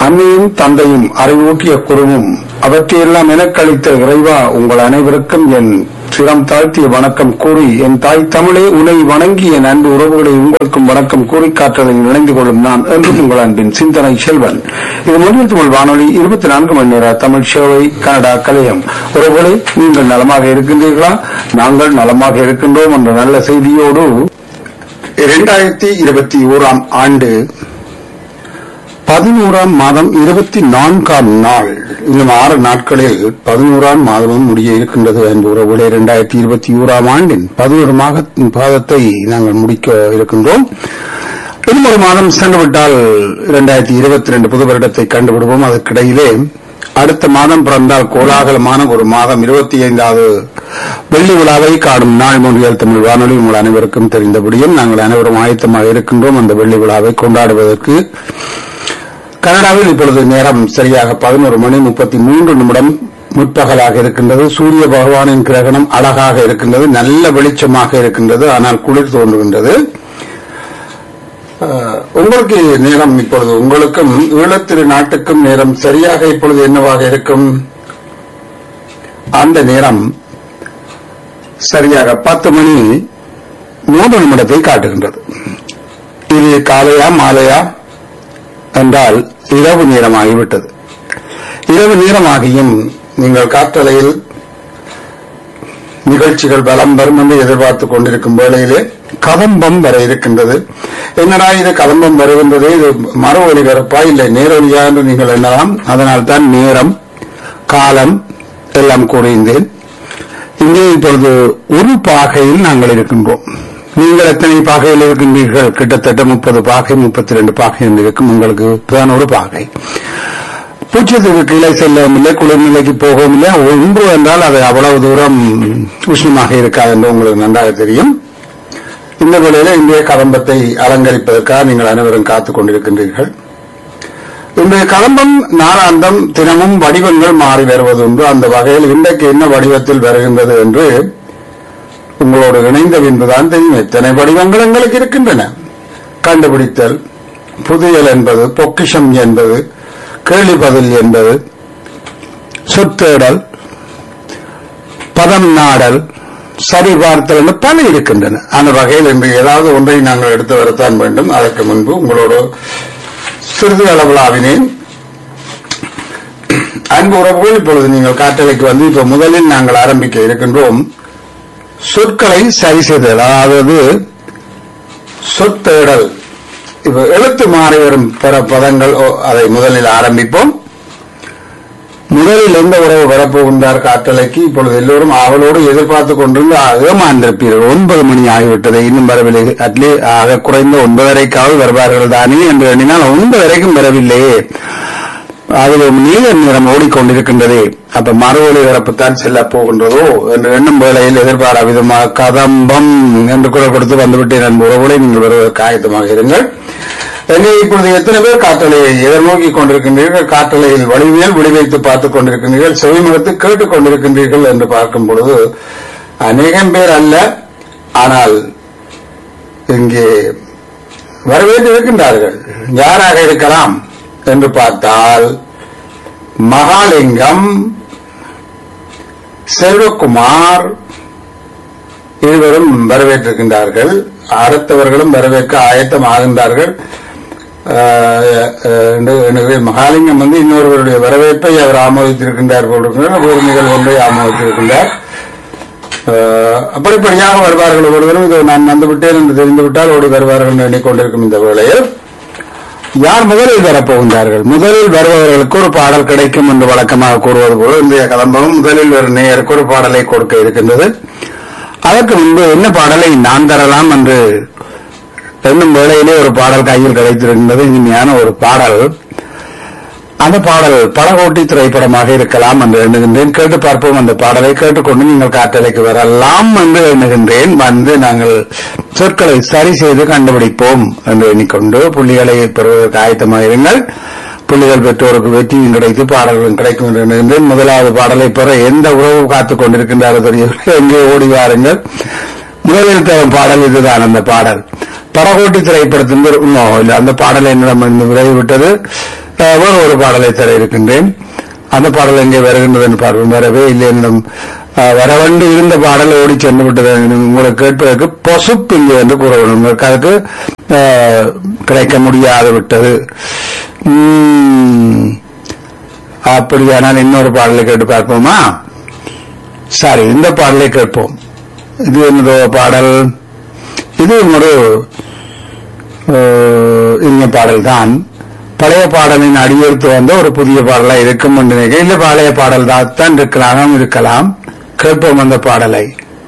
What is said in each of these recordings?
அன்னையும் தந்தையும் அறிவூட்டிய குருவும் அவற்றையெல்லாம் எனக்களித்த இறைவா உங்கள் அனைவருக்கும் என் சிரம் தாழ்த்திய வணக்கம் கூறி என் தாய் தமிழே உனை வணங்கி என் அன்பு உறவுகளை உங்களுக்கும் வணக்கம் கூறி காற்றலில் இணைந்து கொள்ளும் நான் என்றும் உங்கள் அன்பின் சிந்தனை செல்வன் இது மொழியில் தமிழ் வானொலி இருபத்தி நான்கு மணி நேர தமிழ் சேவை கனடா கலையம் உறவுகளை நீங்கள் நலமாக இருக்கின்றீர்களா நாங்கள் நலமாக இருக்கின்றோம் என்ற நல்ல செய்தியோடு இரண்டாயிரத்தி இருபத்தி ஓராம் ஆண்டு பதினோராம் மாதம் இருபத்தி நான்காம் நாள் இன்னும் ஆறு நாட்களில் பதினோராம் மாதமும் முடிய இருக்கின்றது என்பது உறவுகளே இரண்டாயிரத்தி இருபத்தி ஓராம் ஆண்டின் பதினோரு மாதத்தை நாங்கள் முடிக்க இருக்கின்றோம் இன்னும் ஒரு மாதம் சென்றுவிட்டால் இரண்டாயிரத்தி இருபத்தி ரெண்டு புது வருடத்தை கண்டுவிடுவோம் அதற்கிடையிலே அடுத்த மாதம் பிறந்தால் கோலாகலமான ஒரு மாதம் இருபத்தி ஐந்தாவது வெள்ளி விழாவை காணும் நாள் மொழியால் தமிழ் வானொலி உங்கள் அனைவருக்கும் தெரிந்தபடியும் நாங்கள் அனைவரும் ஆயத்தமாக இருக்கின்றோம் அந்த வெள்ளி விழாவை கொண்டாடுவதற்கு கனடாவில் இப்பொழுது நேரம் சரியாக பதினோரு மணி முப்பத்தி மூன்று நிமிடம் முற்பகலாக இருக்கின்றது சூரிய பகவானின் கிரகணம் அழகாக இருக்கின்றது நல்ல வெளிச்சமாக இருக்கின்றது ஆனால் குளிர் தோன்றுகின்றது அஹ், உங்களுக்கு நேரம் இப்பொழுது உங்களுக்கும் ஈழத்திரு நாட்டுக்கும் நேரம் சரியாக இப்பொழுது என்னவாக இருக்கும் அந்த நேரம் சரியாக பத்து மணி மூன்று நிமிடத்தை காட்டுகின்றது இது காலையா மாலையா என்றால் இரவு நேரமாகிவிட்டது இரவு நேரமாகியும் நீங்கள் காற்றலையில் நிகழ்ச்சிகள் பலம் வரும் என்று எதிர்பார்த்துக் கொண்டிருக்கும் வேளையிலே கதம்பம் வர இருக்கின்றது என்னடா இது கதம்பம் வருகின்றது இது மறு ஒளிபரப்பா இல்லை நேரொலியா என்று நீங்கள் எண்ணலாம் அதனால் தான் நேரம் காலம் எல்லாம் கூறியிருந்தேன் இங்கே இப்பொழுது ஒரு பாகையில் நாங்கள் இருக்கின்றோம் நீங்கள் எத்தனை பாகையில் இருக்கின்றீர்கள் கிட்டத்தட்ட முப்பது பாகை முப்பத்தி ரெண்டு பாகை என்று இருக்கும் உங்களுக்கு பதினோரு பாகை பூச்சத்துக்கு கீழே செல்லவும் இல்லை குளிர்நிலைக்கு போகவும் இல்லை ஒன்று என்றால் அது அவ்வளவு தூரம் உஷ்ணமாக இருக்காது என்று உங்களுக்கு நன்றாக தெரியும் இந்த வேளையில இந்திய கதம்பத்தை அலங்கரிப்பதற்காக நீங்கள் அனைவரும் காத்துக் கொண்டிருக்கின்றீர்கள் இன்றைய கதம்பம் நாளாந்தம் தினமும் வடிவங்கள் மாறி வருவதுண்டு அந்த வகையில் இன்றைக்கு என்ன வடிவத்தில் வருகின்றது என்று உங்களோடு இணைந்த பின்புதான் தெரியும் எத்தனை வடிவங்கள் எங்களுக்கு இருக்கின்றன கண்டுபிடித்தல் புதியல் என்பது பொக்கிஷம் என்பது கேள்வி பதில் என்பது சொத்தேடல் பதம் நாடல் சரி பார்த்தல் என்று பல இருக்கின்றன அந்த வகையில் இன்று ஏதாவது ஒன்றை நாங்கள் எடுத்து வரத்தான் வேண்டும் அதற்கு முன்பு உங்களோடு சிறிது அளவிலாவினேன் அன்பு உறவுகள் இப்பொழுது நீங்கள் காட்டலைக்கு வந்து இப்ப முதலில் நாங்கள் ஆரம்பிக்க இருக்கின்றோம் சொற்களை சரி செய்தல் அதாவது சொத்தேடல் இப்ப எழுத்து மாறி வரும் பிற பதங்கள் ஓ, அதை முதலில் ஆரம்பிப்போம் முதலில் எந்த உறவு வரப்போகின்றார் காட்டலைக்கு இப்பொழுது எல்லோரும் அவளோடு எதிர்பார்த்து கொண்டிருந்து ஏமாந்திருப்பீர்கள் ஒன்பது மணி ஆகிவிட்டது இன்னும் வரவில்லை அட்லீ ஆக குறைந்த ஒன்பதரைக்காவது வருவார்கள் தானே என்று எண்ணினால் ஒன்பதரைக்கும் வரவில்லையே அதில் நீல நிறம் ஓடிக்கொண்டிருக்கின்றதே அப்ப மறு ஒளிபரப்புத்தான் செல்ல போகின்றதோ என்று எண்ணும் வேளையில் எதிர்பாரா விதமாக கதம்பம் என்று குரல் கொடுத்து வந்துவிட்டேன் என் உறவுகளை நீங்கள் வருவதற்கு ஆயத்தமாக இருங்கள் எங்கே இப்பொழுது எத்தனை பேர் காற்றலையை எதிர்நோக்கி கொண்டிருக்கின்றீர்கள் காற்றலையில் வடிவியல் விழிவைத்து பார்த்துக் கொண்டிருக்கின்றீர்கள் செவிமுகத்து கேட்டுக் கொண்டிருக்கின்றீர்கள் என்று பார்க்கும் பொழுது அநேகம் பேர் அல்ல ஆனால் இங்கே வரவேற்று இருக்கின்றார்கள் யாராக இருக்கலாம் என்று பார்த்தால் மகாலிங்கம் செல்வகுமார் இருவரும் வரவேற்றிருக்கின்றார்கள் அடுத்தவர்களும் வரவேற்க ஆயத்தம் ஆகின்றார்கள் ஆஹ், ஆஹ், என்று- என்று மகாலிங்கம் வந்து இன்னொருவருடைய வரவேற்பை அவர் ஆமோதித்திருக்கின்றார் போட்டிருக்கிறார் ஒரு நிகழ்வு ஒன்றை ஆமோதித்திருக்கின்றார் ஆஹ், அப்படிப்படியாக வருவார்கள் ஒருவரும் இது நான் வந்துவிட்டேன் என்று தெரிந்துவிட்டால் ஓடி வருவார்கள் என்று எண்ணிக்கொண்டிருக்கும் இந்த வேளையில் யார் முதலில் வரப்போகின்றார்கள் முதலில் வருபவர்களுக்கு ஒரு பாடல் கிடைக்கும் என்று வழக்கமாக கூறுவது போல இன்றைய கலம்பகம் முதலில் ஒரு நேயருக்கு ஒரு பாடலை கொடுக்க இருக்கின்றது அதற்கு முன்பு என்ன பாடலை நான் தரலாம் என்று எண்ணும் வேளையிலே ஒரு பாடல் கையில் கிடைத்திருக்கின்றது இனிமையான ஒரு பாடல் அந்த பாடல் படகோட்டி திரைப்படமாக இருக்கலாம் என்று எண்ணுகின்றேன் கேட்டு பார்ப்போம் அந்த பாடலை கேட்டுக்கொண்டு நீங்கள் காற்றலைக்கு வரலாம் என்று எண்ணுகின்றேன் வந்து நாங்கள் சொற்களை சரி செய்து கண்டுபிடிப்போம் என்று எண்ணிக்கொண்டு புள்ளிகளை பெறுவதற்கு ஆயத்தமாக இருங்கள் புள்ளிகள் பெற்றோருக்கு வெற்றியும் கிடைத்து பாடல்களும் கிடைக்கும் என்று எண்ணுகின்றேன் முதலாவது பாடலை பெற எந்த உறவு காத்துக் கொண்டிருக்கின்றாரோ தெரியவில்லை எங்கே ஓடி வாருங்கள் முதலில் தரும் பாடல் இதுதான் அந்த பாடல் படகோட்டி திரைப்படத்தின் பேர்- இன்னும் இல்ல அந்த பாடல் என்னிடம் இருந்து விலகிவிட்டது அஹ், வேறு ஒரு பாடலை தர இருக்கின்றேன் அந்த பாடல் எங்கே வருகின்றது என்று பார்ப்போம் வரவே இல்லை என்னும் அஹ், வரவண்டு இருந்த பாடல் ஓடி சென்று விட்டது உங்களை கேட்பதற்கு பொசுப்பில்லை என்று கூற வேண்டும் உங்களுக்கு அதுக்கு அஹ், கிடைக்க முடியாது விட்டது உம், அப்படியானால் இன்னொரு பாடலை கேட்டு பார்ப்போமா சரி இந்த பாடலை கேட்போம் இது என்னதோ பாடல் இது ஒரு அஹ், இனிய பாடல் தான் பழைய பாடலின் அடியெடுத்து வந்த ஒரு புதிய பாடலா இருக்கும் என்று நினைக்கிறேன் இல்ல பழைய பாடல் தான் தான் இருக்கலாம் இருக்கலாம் கேட்போம் அந்த பாடலை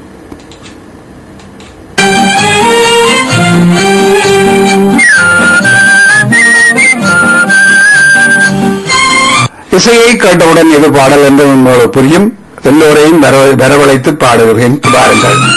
இசையை கேட்டவுடன் இது பாடல் என்று உங்களுக்கு புரியும் எல்லோரையும் வரவ- வரவழைத்து பாடுகிறேன் பாருங்கள்